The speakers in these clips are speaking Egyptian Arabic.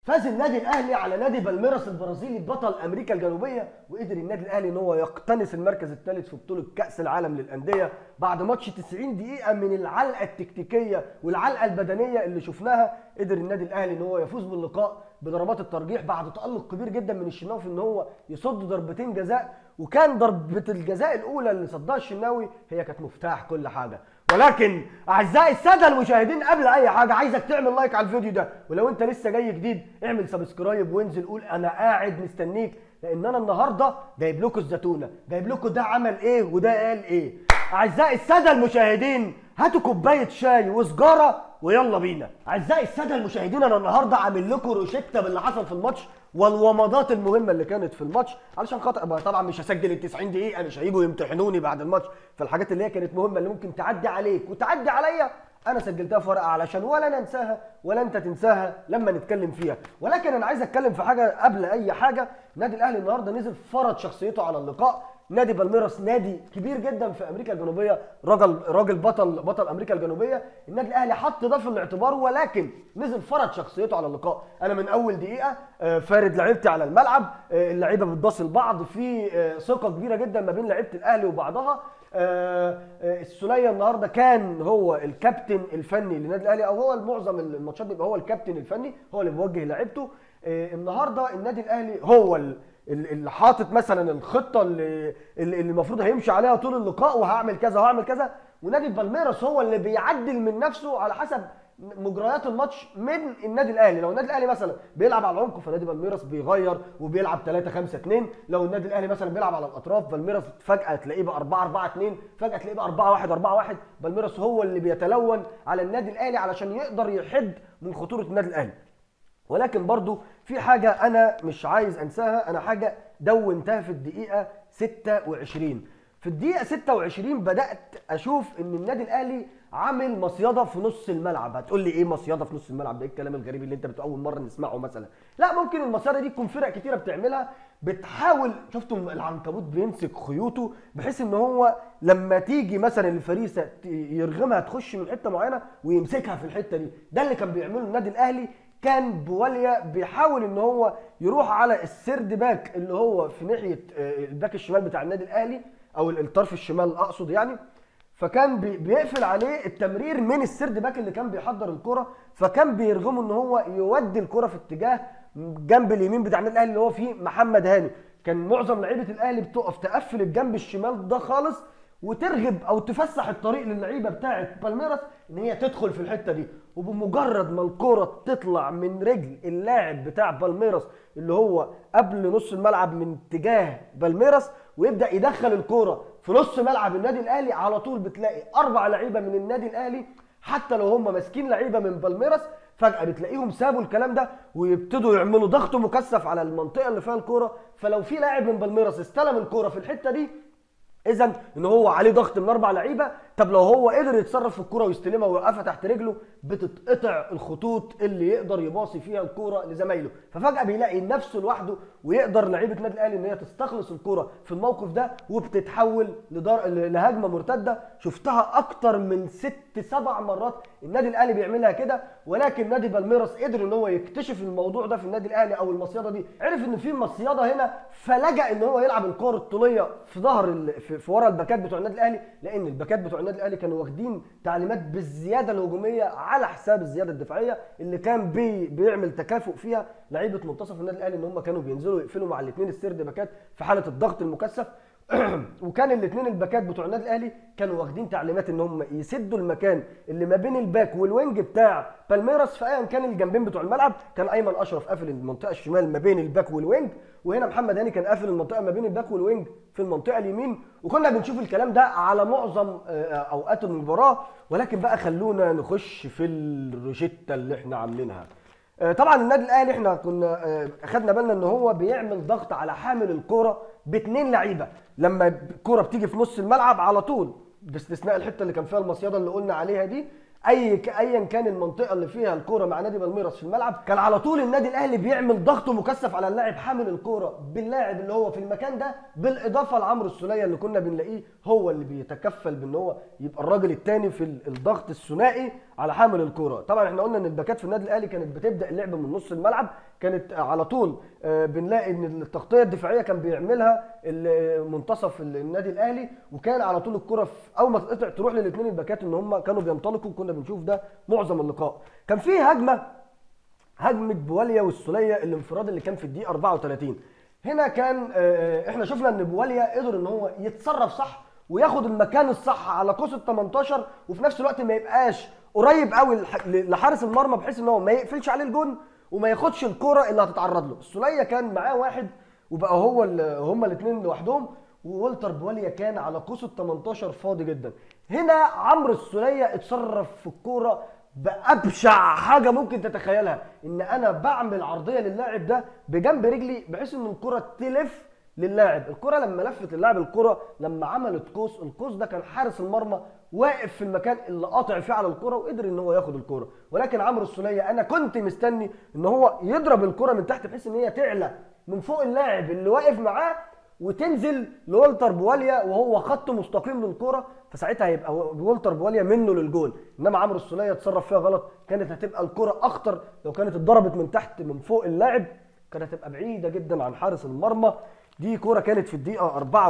فاز النادي الاهلي على نادي بالميراس البرازيلي بطل امريكا الجنوبيه وقدر النادي الاهلي ان هو يقتنص المركز الثالث في بطوله كاس العالم للانديه بعد ماتش 90 دقيقه من العلقه التكتيكيه والعلقه البدنيه اللي شفناها قدر النادي الاهلي ان هو يفوز باللقاء بضربات الترجيح بعد تالق كبير جدا من الشناوي في ان هو يصد ضربتين جزاء وكان ضربه الجزاء الاولى اللي صدها الشناوي هي كانت مفتاح كل حاجه ولكن اعزائي الساده المشاهدين قبل اي حاجه عايزك تعمل لايك على الفيديو ده ولو انت لسه جاي جديد اعمل سبسكرايب وانزل قول انا قاعد مستنيك لان انا النهارده جايب لكم الزتونه جايب لكم ده عمل ايه وده قال ايه اعزائي الساده المشاهدين هاتوا كوبايه شاي وسجاره ويلا بينا اعزائي الساده المشاهدين انا النهارده عامل لكم روشته باللي حصل في الماتش والومضات المهمه اللي كانت في الماتش علشان خاطر طبعا مش هسجل ال 90 دقيقه مش هيجوا يمتحنوني بعد الماتش فالحاجات اللي هي كانت مهمه اللي ممكن تعدي عليك وتعدي عليا انا سجلتها في ورقه علشان ولا ننساها ولا انت تنساها لما نتكلم فيها ولكن انا عايز اتكلم في حاجه قبل اي حاجه النادي الاهلي النهارده نزل فرض شخصيته على اللقاء نادي بالميراس نادي كبير جدا في امريكا الجنوبيه راجل راجل بطل بطل امريكا الجنوبيه النادي الاهلي حط ده في الاعتبار ولكن نزل فرض شخصيته على اللقاء انا من اول دقيقه آه، فارد لعيبتي على الملعب آه، اللعيبه بتباصي لبعض في آه، ثقه كبيره جدا ما بين لعيبه الاهلي وبعضها آه، آه، السوليه النهارده كان هو الكابتن الفني للنادي الاهلي او هو معظم الماتشات بيبقى هو الكابتن الفني هو اللي بيوجه لعيبته آه، النهارده النادي الاهلي هو ال- ال- اللي حاطط مثلا الخطه اللي اللي اللي المفروض هيمشي عليها طول اللقاء وهعمل كذا وهعمل كذا ونادي بالميراس هو اللي بيعدل من نفسه على حسب مجريات الماتش من النادي الاهلي لو النادي الاهلي مثلا بيلعب على العمق فنادي بالميراس بيغير وبيلعب 3 5 2 لو النادي الاهلي مثلا بيلعب على الاطراف بالميراس فجاه تلاقيه بقى 4 4 2 فجاه تلاقيه بقى 4 1 4 1 بالميراس هو اللي بيتلون على النادي الاهلي علشان يقدر يحد من خطوره النادي الاهلي ولكن برضو في حاجة أنا مش عايز أنساها أنا حاجة دونتها في الدقيقة 26 في الدقيقة 26 بدأت أشوف إن النادي الأهلي عامل مصيدة في نص الملعب هتقول لي إيه مصيدة في نص الملعب ده إيه الكلام الغريب اللي أنت بتقول أول مرة نسمعه مثلا لا ممكن المصيدة دي تكون فرق كتيرة بتعملها بتحاول شفتوا العنكبوت بيمسك خيوطه بحيث ان هو لما تيجي مثلا الفريسه ت- يرغمها تخش من حته معينه ويمسكها في الحته دي ده اللي كان بيعمله النادي الاهلي كان بواليا بيحاول ان هو يروح على السرد باك اللي هو في ناحيه آه، الباك الشمال بتاع النادي الاهلي او الطرف الشمال اقصد يعني فكان بي- بيقفل عليه التمرير من السرد باك اللي كان بيحضر الكرة فكان بيرغمه ان هو يودي الكرة في اتجاه جنب اليمين بتاع النادي الاهلي اللي هو فيه محمد هاني كان معظم لعيبه الاهلي بتقف تقفل الجنب الشمال ده خالص وترغب او تفسح الطريق للعيبه بتاعه بالميراس ان هي تدخل في الحته دي وبمجرد ما الكره تطلع من رجل اللاعب بتاع بالميراس اللي هو قبل نص الملعب من اتجاه بالميراس ويبدا يدخل الكره في نص ملعب النادي الاهلي على طول بتلاقي اربع لعيبه من النادي الاهلي حتى لو هم ماسكين لعيبه من بالميراس فجاه بتلاقيهم سابوا الكلام ده ويبتدوا يعملوا ضغط مكثف على المنطقه اللي فيها الكوره فلو في لاعب من بالميراس استلم الكوره في الحته دي اذا ان هو عليه ضغط من اربع لعيبه طب لو هو قدر يتصرف في الكوره ويستلمها ويوقفها تحت رجله بتتقطع الخطوط اللي يقدر يباصي فيها الكوره لزمايله ففجاه بيلاقي نفسه لوحده ويقدر لعيبه النادي الاهلي ان هي تستخلص الكوره في الموقف ده وبتتحول لدار... لهجمه مرتده شفتها اكتر من ست سبع مرات النادي الاهلي بيعملها كده ولكن نادي بالميراس قدر ان هو يكتشف الموضوع ده في النادي الاهلي او المصيده دي عرف ان في مصيده هنا فلجأ ان هو يلعب الكور الطوليه في ظهر ال... في, في ورا الباكات بتوع النادي الاهلي لان الباكات بتوع النادي الاهلي كانوا واخدين تعليمات بالزياده الهجوميه على حساب الزياده الدفاعيه اللي كان بي... بيعمل تكافؤ فيها لعيبه منتصف النادي الاهلي ان هم كانوا بينزلوا يقفلوا مع الاثنين السرد باكات في حاله الضغط المكثف وكان الاثنين الباكات بتوع النادي الاهلي كانوا واخدين تعليمات ان هم يسدوا المكان اللي ما بين الباك والوينج بتاع بالميراس فايا كان الجنبين بتوع الملعب كان ايمن اشرف قافل المنطقه الشمال ما بين الباك والوينج وهنا محمد هاني كان قافل المنطقه ما بين الباك والوينج في المنطقه اليمين وكنا بنشوف الكلام ده على معظم آه، اوقات المباراه ولكن بقى خلونا نخش في الروشته اللي احنا عاملينها آه، طبعا النادي الاهلي احنا كنا آه، اخدنا بالنا ان هو بيعمل ضغط على حامل الكوره باثنين لعيبه لما الكوره بتيجي في نص الملعب على طول باستثناء الحته اللي كان فيها المصيده اللي قلنا عليها دي اي ايا كان المنطقه اللي فيها الكوره مع نادي بالميراس في الملعب كان على طول النادي الاهلي بيعمل ضغط مكثف على اللاعب حامل الكوره باللاعب اللي هو في المكان ده بالاضافه لعمرو السوليه اللي كنا بنلاقيه هو اللي بيتكفل بان هو يبقى الراجل الثاني في ال- الضغط الثنائي على حامل الكوره طبعا احنا قلنا ان الباكات في النادي الاهلي كانت بتبدا اللعب من نص الملعب كانت على طول آه، بنلاقي ان التغطيه الدفاعيه كان بيعملها ال- منتصف النادي الاهلي وكان على طول الكره في اول ما تتقطع تروح للاثنين الباكات ان هم كانوا بينطلقوا كنا بنشوف ده معظم اللقاء كان في هجمه هجمه بواليا والسوليه الانفراد اللي كان في الدقيقه 34 هنا كان آه، احنا شفنا ان بواليا قدر ان هو يتصرف صح وياخد المكان الصح على قوس ال 18 وفي نفس الوقت ما يبقاش قريب قوي لح- لحارس المرمى بحيث ان هو ما يقفلش عليه الجون وما ياخدش الكره اللي هتتعرض له السوليه كان معاه واحد وبقى هو ال- هما الاثنين لوحدهم وولتر بواليا كان على قوس ال 18 فاضي جدا هنا عمرو السوليه اتصرف في الكوره بابشع حاجه ممكن تتخيلها ان انا بعمل عرضيه للاعب ده بجنب رجلي بحيث ان الكره تلف للاعب الكره لما لفت للاعب الكره لما عملت قوس القوس ده كان حارس المرمى واقف في المكان اللي قاطع فيه على الكره وقدر ان هو ياخد الكره ولكن عمرو السوليه انا كنت مستني ان هو يضرب الكره من تحت بحيث ان هي تعلى من فوق اللاعب اللي واقف معاه وتنزل لولتر بواليا وهو خط مستقيم للكره فساعتها هيبقى وولتر بواليا منه للجول انما عمرو السوليه اتصرف فيها غلط كانت هتبقى الكره اخطر لو كانت اتضربت من تحت من فوق اللاعب كانت هتبقى بعيده جدا عن حارس المرمى دي كوره كانت في الدقيقه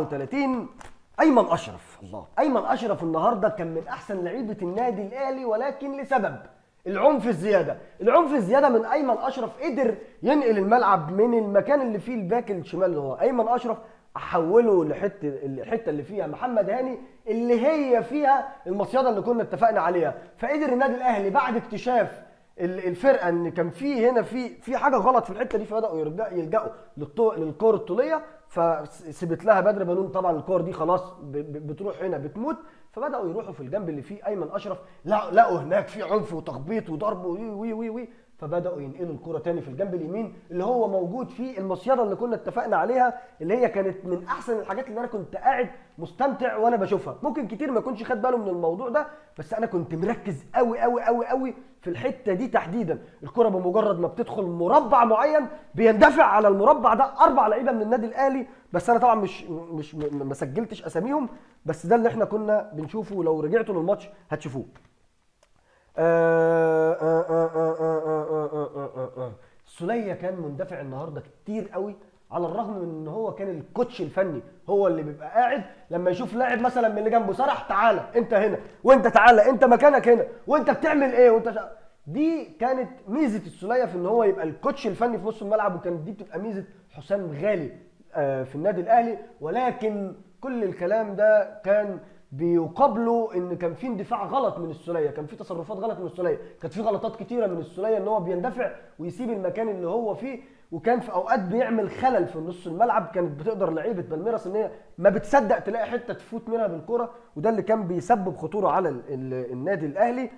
34 ايمن اشرف الله ايمن اشرف النهارده كان من احسن لعيبه النادي الاهلي ولكن لسبب العنف الزياده العنف الزياده من ايمن اشرف قدر ينقل الملعب من المكان اللي فيه الباك الشمال اللي هو ايمن اشرف احوله لحته الحته اللي فيها محمد هاني اللي هي فيها المصيده اللي كنا اتفقنا عليها فقدر النادي الاهلي بعد اكتشاف ال- الفرقه ان كان في هنا في في حاجه غلط في الحته دي فبداوا يرجع يلجأوا للطو- للكور الطوليه فسبت لها بدر بنون طبعا الكور دي خلاص ب- ب- بتروح هنا بتموت فبداوا يروحوا في الجنب اللي فيه ايمن اشرف لا- لقوا هناك في عنف وتخبيط وضرب وي وي وي وي فبداوا ينقلوا الكره تاني في الجنب اليمين اللي هو موجود فيه المصيده اللي كنا اتفقنا عليها اللي هي كانت من احسن الحاجات اللي انا كنت قاعد مستمتع وانا بشوفها ممكن كتير ما يكونش خد باله من الموضوع ده بس انا كنت مركز قوي قوي قوي قوي في الحته دي تحديدا الكره بمجرد ما بتدخل مربع معين بيندفع على المربع ده اربع لعيبه من النادي الاهلي بس انا طبعا مش مش م- ما سجلتش اساميهم بس ده اللي احنا كنا بنشوفه لو رجعتوا للماتش هتشوفوه سولية كان مندفع النهارده كتير قوي على الرغم من ان هو كان الكوتش الفني هو اللي بيبقى قاعد لما يشوف لاعب مثلا من اللي جنبه سرح تعالى انت هنا وانت تعالى انت مكانك هنا وانت بتعمل ايه وانت شا... دي كانت ميزه السوليه في ان هو يبقى الكوتش الفني في نص الملعب وكانت دي بتبقى ميزه حسام غالي آه، في النادي الاهلي ولكن كل الكلام ده كان بيقابله ان كان في اندفاع غلط من السوليه كان في تصرفات غلط من السوليه كانت في غلطات كتيره من السوليه ان هو بيندفع ويسيب المكان اللي هو فيه وكان في اوقات بيعمل خلل في نص الملعب كانت بتقدر لعيبه بالميراس ان هي ما بتصدق تلاقي حته تفوت منها بالكره وده اللي كان بيسبب خطوره على ال- ال- النادي الاهلي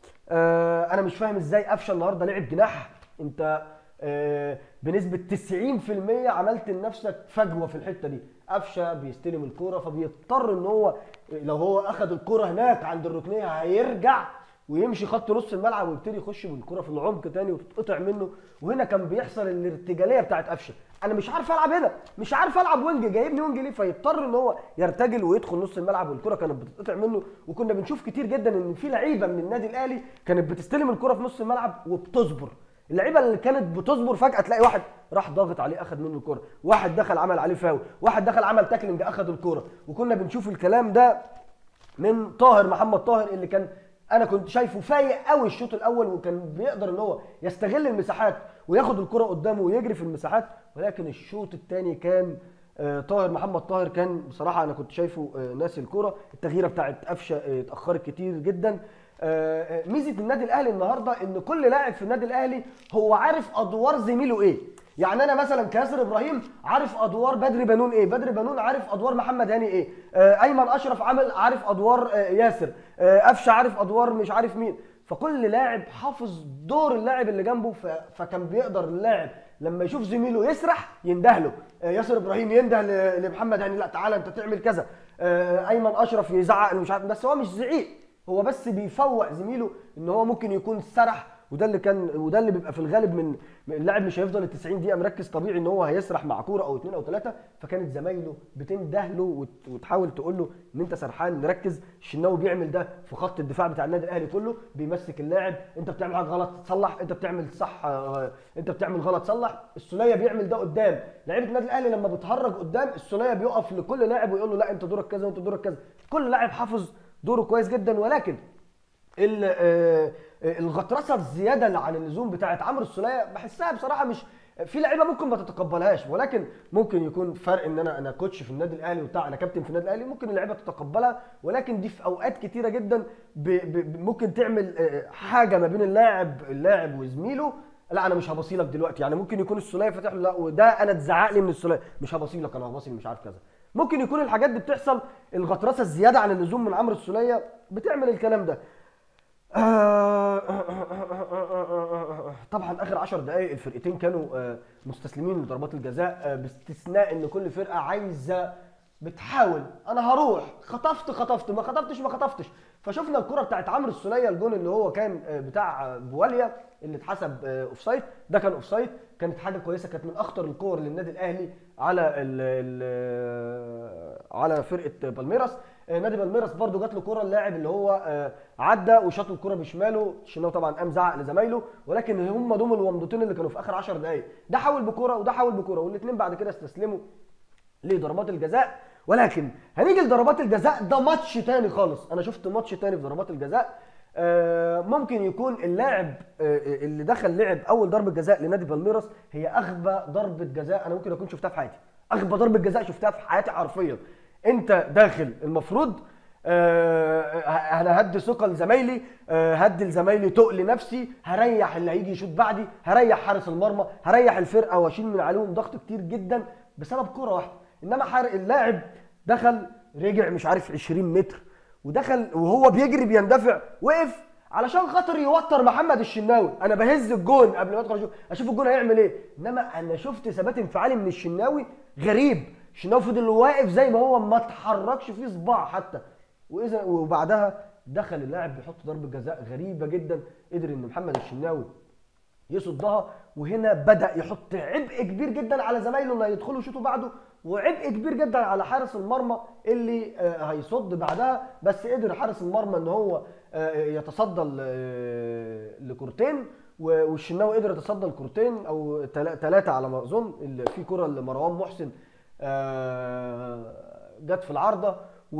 آه انا مش فاهم ازاي قفشه النهارده لعب جناح انت آه بنسبه 90% عملت لنفسك فجوه في الحته دي قفشه بيستلم الكوره فبيضطر ان هو لو هو اخذ الكوره هناك عند الركنيه هيرجع ويمشي خط نص الملعب ويبتدي يخش بالكره في العمق تاني وتتقطع منه وهنا كان بيحصل الارتجاليه بتاعت قفشه انا مش عارف العب هنا مش عارف العب وينج جايبني وينج ليه فيضطر ان هو يرتجل ويدخل نص الملعب والكره كانت بتتقطع منه وكنا بنشوف كتير جدا ان في لعيبه من النادي الاهلي كانت بتستلم الكره في نص الملعب وبتصبر اللعيبه اللي كانت بتصبر فجاه تلاقي واحد راح ضاغط عليه اخذ منه الكره واحد دخل عمل عليه فاول واحد دخل عمل تاكلينج اخذ الكره وكنا بنشوف الكلام ده من طاهر محمد طاهر اللي كان انا كنت شايفه فايق قوي الشوط الاول وكان بيقدر ان هو يستغل المساحات وياخد الكره قدامه ويجري في المساحات ولكن الشوط الثاني كان آه، طاهر محمد طاهر كان بصراحه انا كنت شايفه آه، ناسي الكره التغييره بتاعت قفشه آه، اتاخرت كتير جدا آه، آه، ميزه النادي الاهلي النهارده ان كل لاعب في النادي الاهلي هو عارف ادوار زميله ايه يعني انا مثلا كياسر ابراهيم عارف ادوار بدر بنون ايه بدر بنون عارف ادوار محمد هاني ايه آه، ايمن اشرف عامل عارف ادوار آه، ياسر آه، قفشه عارف ادوار مش عارف مين فكل لاعب حافظ دور اللاعب اللي جنبه ف- فكان بيقدر اللاعب لما يشوف زميله يسرح ينده له آه، ياسر ابراهيم ينده ل- لمحمد هاني لا تعالى انت تعمل كذا آه، ايمن اشرف يزعق مش عارف بس هو مش زعيق هو بس بيفوق زميله ان هو ممكن يكون سرح وده اللي كان وده اللي بيبقى في الغالب من من اللاعب مش هيفضل ال 90 دقيقه مركز طبيعي ان هو هيسرح مع كوره او اثنين او ثلاثه فكانت زمايله بتنده له وت- وتحاول تقول له ان انت سرحان نركز الشناوي بيعمل ده في خط الدفاع بتاع النادي الاهلي كله بيمسك اللاعب انت بتعمل حاجه غلط صلح انت بتعمل صح آه، انت بتعمل غلط صلح السوليه بيعمل ده قدام لعيبه النادي الاهلي لما بتهرج قدام السوليه بيقف لكل لاعب ويقول له لا انت دورك كذا وانت دورك كذا كل لاعب حافظ دوره كويس جدا ولكن ال- آه، آه، الغطرسه الزياده اللي عن اللزوم بتاعت عمرو السوليه بحسها بصراحه مش في لعيبه ممكن ما تتقبلهاش ولكن ممكن يكون فرق ان انا انا كوتش في النادي الاهلي وبتاع انا كابتن في النادي الاهلي ممكن اللعيبه تتقبلها ولكن دي في اوقات كتيره جدا ب ب ممكن تعمل آه، حاجه ما بين اللاعب اللاعب وزميله لا انا مش هبصيلك دلوقتي يعني ممكن يكون السوليه فاتح له لا وده انا اتزعق لي من السوليه مش هبصيلك انا هبصي مش عارف كذا ممكن يكون الحاجات دي بتحصل الغطرسه الزياده عن اللزوم من عمرو السوليه بتعمل الكلام ده طبعا اخر 10 دقائق الفرقتين كانوا آه، مستسلمين لضربات الجزاء آه، باستثناء ان كل فرقه عايزه بتحاول انا هروح خطفت خطفت ما خطفتش ما خطفتش فشفنا الكره بتاعت عمرو السوليه الجون اللي هو كان آه، بتاع آه، بواليا اللي اتحسب آه، اوفسايد ده كان اوفسايد كانت حاجه كويسه كانت من اخطر الكور للنادي الاهلي على ال ال على فرقه بالميراس آه، نادي بالميراس برضو جات له كره اللاعب اللي هو آه، عدى وشاط الكره بشماله الشناوي طبعا قام زعق لزمايله ولكن هم دول الومضتين اللي كانوا في اخر 10 دقائق ده حاول بكره وده حاول بكره والاثنين بعد كده استسلموا لضربات الجزاء ولكن هنيجي لضربات الجزاء ده ماتش تاني خالص انا شفت ماتش تاني في ضربات الجزاء آه، ممكن يكون اللاعب آه، اللي دخل لعب اول ضربه جزاء لنادي بالميراس هي اغبى ضربه جزاء انا ممكن اكون شفتها في حياتي اغبى ضربه جزاء شفتها في حياتي حرفيا انت داخل المفروض آه، انا هدي ثقه لزمايلي آه، هدي لزمايلي تقل نفسي هريح اللي هيجي يشوط بعدي هريح حارس المرمى هريح الفرقه واشيل من عليهم ضغط كتير جدا بسبب كره واحده انما حارق اللاعب دخل رجع مش عارف 20 متر ودخل وهو بيجري بيندفع وقف علشان خاطر يوتر محمد الشناوي انا بهز الجون قبل ما ادخل اشوف اشوف الجون هيعمل ايه انما انا شفت ثبات انفعالي من الشناوي غريب الشناوي فضل واقف زي ما هو ما اتحركش فيه صباع حتى واذا وبعدها دخل اللاعب بيحط ضربه جزاء غريبه جدا قدر ان محمد الشناوي يصدها وهنا بدا يحط عبء كبير جدا على زمايله اللي هيدخلوا يشوطوا بعده وعبء كبير جدا على حارس المرمى اللي آه، هيصد بعدها بس قدر حارس المرمى ان هو آه، يتصدى ل- لكورتين و- والشناوي قدر يتصدى لكورتين او ثلاثه على ما اظن اللي في كره لمروان محسن آه، جت في العارضه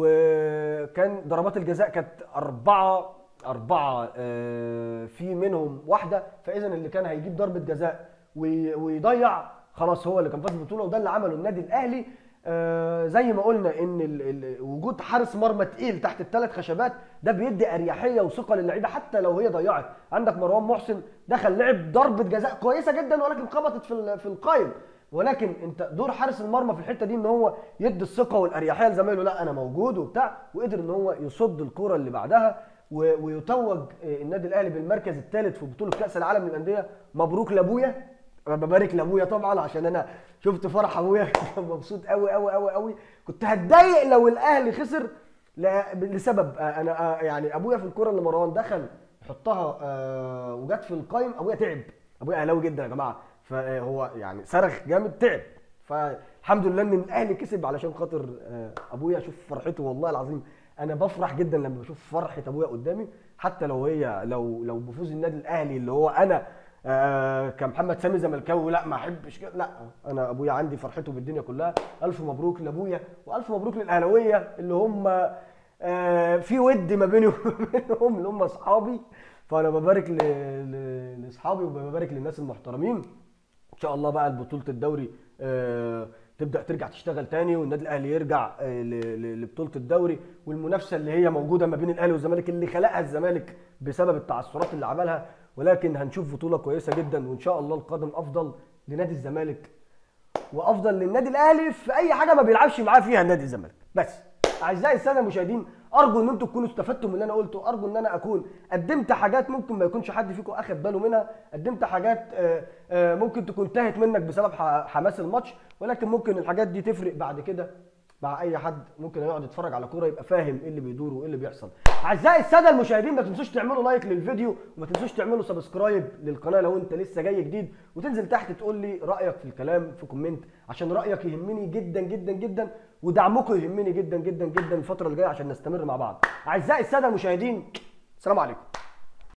وكان ضربات الجزاء كانت أربعة أربعة آه، في منهم واحدة فإذا اللي كان هيجيب ضربة جزاء وي- ويضيع خلاص هو اللي كان فاز بالبطولة وده اللي عمله النادي الأهلي آه، زي ما قلنا ان ال- ال- وجود حارس مرمى تقيل تحت الثلاث خشبات ده بيدي اريحيه وثقه للعيبه حتى لو هي ضيعت عندك مروان محسن دخل لعب ضربه جزاء كويسه جدا ولكن خبطت في ال- في القايم ولكن انت دور حارس المرمى في الحته دي ان هو يدي الثقه والاريحيه لزمايله لا انا موجود وبتاع وقدر ان هو يصد الكره اللي بعدها و- ويتوج آه، النادي الاهلي بالمركز الثالث في بطوله كاس العالم للانديه مبروك لابويا أنا ببارك لابويا طبعا عشان انا شفت فرح ابويا كان مبسوط قوي قوي قوي قوي كنت هتضايق لو الاهلي خسر ل- لسبب آه، انا آه، يعني ابويا في الكره اللي مروان دخل حطها آه، وجت في القايم ابويا تعب ابويا اهلاوي جدا يا جماعه فهو يعني صرخ جامد تعب فالحمد لله ان الاهلي كسب علشان خاطر آه، ابويا اشوف فرحته والله العظيم انا بفرح جدا لما بشوف فرحه ابويا قدامي حتى لو هي لو لو بفوز النادي الاهلي اللي هو انا آه كمحمد سامي زملكاوي لا ما احبش كده لا انا ابويا عندي فرحته بالدنيا كلها الف مبروك لابويا والف مبروك للاهلاويه اللي هم آه في ود ما بيني وبينهم اللي هم اصحابي فانا ببارك ل- ل- لاصحابي وببارك للناس المحترمين ان شاء الله بقى بطوله الدوري آه، تبدا ترجع تشتغل تاني والنادي الاهلي يرجع آه، ل- ل- لبطوله الدوري والمنافسه اللي هي موجوده ما بين الاهلي والزمالك اللي خلقها الزمالك بسبب التعثرات اللي عملها ولكن هنشوف بطوله كويسه جدا وان شاء الله القادم افضل لنادي الزمالك وافضل للنادي الاهلي في اي حاجه ما بيلعبش معاه فيها نادي الزمالك بس اعزائي الساده المشاهدين ارجو ان انتم تكونوا استفدتوا من اللي انا قلته ارجو ان انا اكون قدمت حاجات ممكن ما يكونش حد فيكم اخد باله منها قدمت حاجات آه، آه، ممكن تكون تاهت منك بسبب ح- حماس الماتش ولكن ممكن الحاجات دي تفرق بعد كده مع اي حد ممكن يقعد يتفرج على كوره يبقى فاهم ايه اللي بيدور وايه اللي بيحصل اعزائي الساده المشاهدين ما تنسوش تعملوا لايك للفيديو وما تنسوش تعملوا سبسكرايب للقناه لو انت لسه جاي جديد وتنزل تحت تقول لي رايك في الكلام في كومنت عشان رايك يهمني جدا جدا جدا ودعمكم يهمني جدا جدا جدا الفتره اللي جايه عشان نستمر مع بعض اعزائي الساده المشاهدين السلام عليكم